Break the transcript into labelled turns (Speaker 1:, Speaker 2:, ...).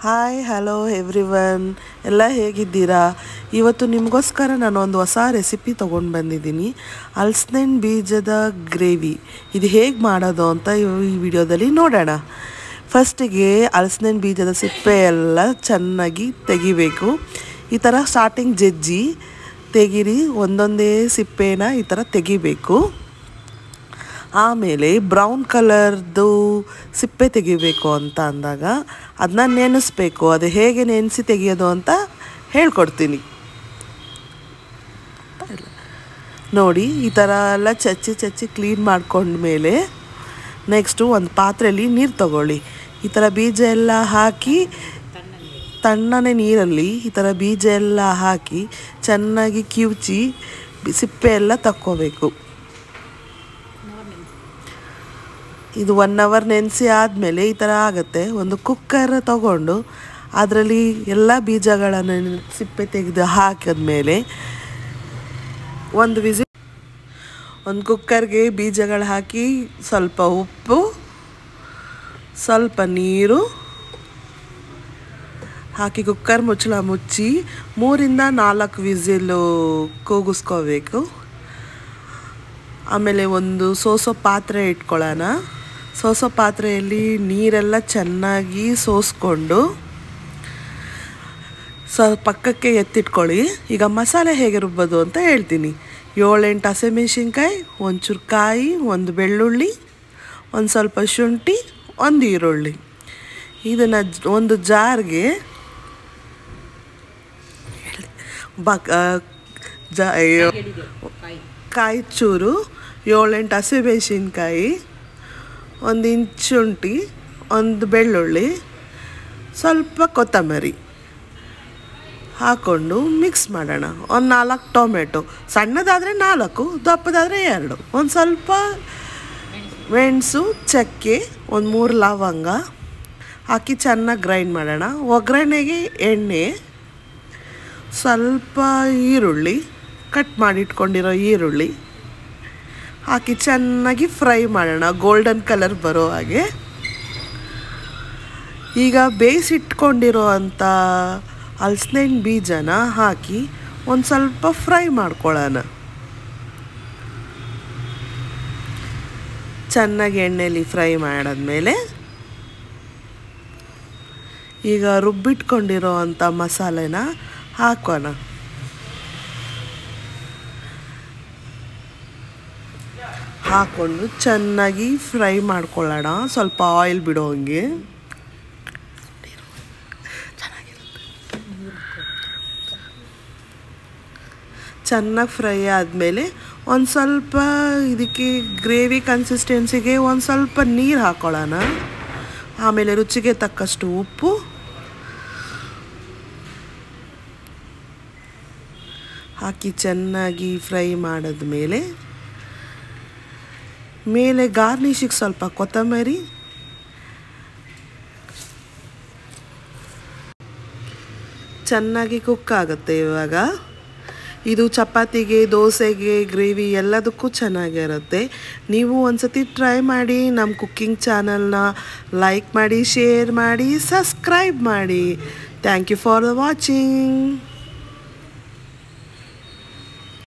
Speaker 1: hi hello everyone ಎಲ್ಲ ಹೇಗಿದ್ದೀರಾ ಇವತ್ತು ನಿಮಗೋಸ್ಕರ ನಾನು ಒಂದು ಹೊಸ ರೆಸಿಪಿ ತೊಗೊಂಡು ಬಂದಿದ್ದೀನಿ ಅಲ್ಸ್ನೆನ್ ಬೀಜದ ಗ್ರೇವಿ ಇದು ಹೇಗೆ ಮಾಡೋದು ಅಂತ ಇವ್- ಈ ವಿಡಿಯೋದಲ್ಲಿ ನೋಡೋಣ ಫಸ್ಟಿಗೆ ಅಲಸಿನ ಬೀಜದ ಸಿಪ್ಪೆ ಎಲ್ಲ ಚೆನ್ನಾಗಿ ತೆಗಿಬೇಕು ಈ ಥರ ಸ್ಟಾರ್ಟಿಂಗ್ ಜಜ್ಜಿ ತೆಗಿರಿ ಒಂದೊಂದೇ ಸಿಪ್ಪೆನ ಈ ಥರ ತೆಗಿಬೇಕು ಆಮೇಲೆ ಬ್ರೌನ್ ಕಲರ್ದು ಸಿಪ್ಪೆ ತೆಗಿಬೇಕು ಅಂತ ಅಂದಾಗ ಅದನ್ನ ನೆನೆಸ್ಬೇಕು ಅದು ಹೇಗೆ ನೆನೆಸಿ ತೆಗಿಯೋದು ಅಂತ ಹೇಳ್ಕೊಡ್ತೀನಿ ನೋಡಿ ಈ ಥರ ಎಲ್ಲ ಚಚ್ಚಿ ಚಚ್ಚಿ ಕ್ಲೀನ್ ಮಾಡ್ಕೊಂಡ್ಮೇಲೆ ನೆಕ್ಸ್ಟು ಒಂದು ಪಾತ್ರೆಯಲ್ಲಿ ನೀರು ತಗೊಳ್ಳಿ ಈ ಥರ ಬೀಜ ಎಲ್ಲ ಹಾಕಿ ತಣ್ಣನೆ ನೀರಲ್ಲಿ ಈ ಥರ ಬೀಜ ಎಲ್ಲ ಹಾಕಿ ಚೆನ್ನಾಗಿ ಕಿವುಚಿ ಬಿ- ಸಿಪ್ಪೆ ಎಲ್ಲ ತಕ್ಕೋಬೇಕು ಇದು ಒನ್ ಅವರ್ ನೆನೆಸಿ ಆದಮೇಲೆ ಈ ಥರ ಆಗುತ್ತೆ ಒಂದು ಕುಕ್ಕರ್ ತಗೊಂಡು ಅದರಲ್ಲಿ ಎಲ್ಲ ಬೀಜಗಳನ್ನು ಸಿಪ್ಪೆ ತೆಗೆದು ಹಾಕಿದ್ಮೇಲೆ ಒಂದು ವಿಸಿ ಒಂದು ಕುಕ್ಕರ್ಗೆ ಬೀಜಗಳು ಹಾಕಿ ಸ್ವಲ್ಪ ಉಪ್ಪು ಸ್ವಲ್ಪ ನೀರು ಹಾಕಿ ಕುಕ್ಕರ್ ಮುಚ್ಚಳ ಮುಚ್ಚಿ ಮೂರಿಂದ ನಾಲ್ಕು ವಿಸಿಲು ಕೂಗಿಸ್ಕೋಬೇಕು ಆಮೇಲೆ ಒಂದು ಸೋಸೋ ಪಾತ್ರೆ ಇಟ್ಕೊಳ್ಳೋಣ ಸೋಸೋ ಪಾತ್ರೆಯಲ್ಲಿ ನೀರೆಲ್ಲ ಚೆನ್ನಾಗಿ ಸೋಸ್ಕೊಂಡು ಸ ಪಕ್ಕಕ್ಕೆ ಎತ್ತಿಟ್ಕೊಳ್ಳಿ ಈಗ ಮಸಾಲೆ ಹೇಗೆ ರುಬ್ಬೋದು ಅಂತ ಹೇಳ್ತೀನಿ ಏಳೆಂಟು ಹಸಿಮೆಣ್ಸಿನ್ಕಾಯಿ ಒಂಚೂರು ಕಾಯಿ ಒಂದು ಬೆಳ್ಳುಳ್ಳಿ ಒಂದು ಸ್ವಲ್ಪ ಶುಂಠಿ ಒಂದು ಈರುಳ್ಳಿ ಇದನ್ನು ಒಂದು ಜಾರ್ಗೆ ಬಕ್ ಜಾ ಅಯ್ಯೋ ಕಾಯಿ ಚೂರು ಏಳೆಂಟು ಹಸಿಮೆಣ್ಸಿನ್ಕಾಯಿ ಒಂದು ಇಂಚ್ ಶುಂಠಿ ಒಂದು ಬೆಳ್ಳುಳ್ಳಿ ಸ್ವಲ್ಪ ಕೊತ್ತಂಬರಿ ಹಾಕ್ಕೊಂಡು ಮಿಕ್ಸ್ ಮಾಡೋಣ ಒಂದು ನಾಲ್ಕು ಟೊಮೆಟೊ ಸಣ್ಣದಾದರೆ ನಾಲ್ಕು ದಪ್ಪದಾದರೆ ಎರಡು ಒಂದು ಸ್ವಲ್ಪ ಮೆಣಸು ಚಕ್ಕೆ ಒಂದು ಮೂರು ಲವಂಗ ಹಾಕಿ ಚೆನ್ನಾಗಿ ಗ್ರೈಂಡ್ ಮಾಡೋಣ ಒಗ್ಗರಣೆಗೆ ಎಣ್ಣೆ ಸ್ವಲ್ಪ ಈರುಳ್ಳಿ ಕಟ್ ಮಾಡಿ ಇಟ್ಕೊಂಡಿರೋ ಈರುಳ್ಳಿ ಹಾಕಿ ಚೆನ್ನಾಗಿ ಫ್ರೈ ಮಾಡೋಣ ಗೋಲ್ಡನ್ ಕಲರ್ ಬರೋ ಹಾಗೆ ಈಗ ಬೇಯಿಸಿಟ್ಕೊಂಡಿರೋ ಅಂಥ ಹಲ್ಸಿನ ಬೀಜನ ಹಾಕಿ ಒಂದು ಸ್ವಲ್ಪ ಫ್ರೈ ಮಾಡ್ಕೊಳ್ಳೋಣ ಚೆನ್ನಾಗಿ ಎಣ್ಣೆಯಲ್ಲಿ ಫ್ರೈ ಮಾಡಾದ್ಮೇಲೆ ಈಗ ರುಬ್ಬಿಟ್ಕೊಂಡಿರೋ ಅಂಥ ಮಸಾಲೆನ ಹಾಕೋಣ ಹಾಕ್ಕೊಂಡು ಚೆನ್ನಾಗಿ ಫ್ರೈ ಮಾಡ್ಕೊಳ್ಳೋಣ ಸ್ವಲ್ಪ ಆಯಿಲ್ ಬಿಡೋ ಹಂಗೆ ಚೆನ್ನಾಗಿ ಫ್ರೈ ಆದಮೇಲೆ ಒಂದು ಸ್ವಲ್ಪ ಇದಕ್ಕೆ ಗ್ರೇವಿ ಕನ್ಸಿಸ್ಟೆನ್ಸಿಗೆ ಒಂದು ಸ್ವಲ್ಪ ನೀರು ಹಾಕ್ಕೊಳ್ಳೋಣ ಆಮೇಲೆ ರುಚಿಗೆ ತಕ್ಕಷ್ಟು ಉಪ್ಪು ಹಾಕಿ ಚೆನ್ನಾಗಿ ಫ್ರೈ ಮಾಡಿದ್ಮೇಲೆ ಮೇಲೆ ಗಾರ್ನಿಶಿಗೆ ಸ್ವಲ್ಪ ಕೊತ್ತಂಬರಿ ಚೆನ್ನಾಗಿ ಕುಕ್ ಆಗುತ್ತೆ ಇವಾಗ ಇದು ಚಪಾತಿಗೆ ದೋಸೆಗೆ ಗ್ರೇವಿ ಎಲ್ಲದಕ್ಕೂ ಚೆನ್ನಾಗಿರುತ್ತೆ ನೀವು ಒಂದ್ಸತಿ ಟ್ರೈ ಮಾಡಿ ನಮ್ಮ ಕುಕ್ಕಿಂಗ್ ಚಾನಲ್ನ ಲೈಕ್ ಮಾಡಿ ಶೇರ್ ಮಾಡಿ ಸಬ್ಸ್ಕ್ರೈಬ್ ಮಾಡಿ thank you for the watching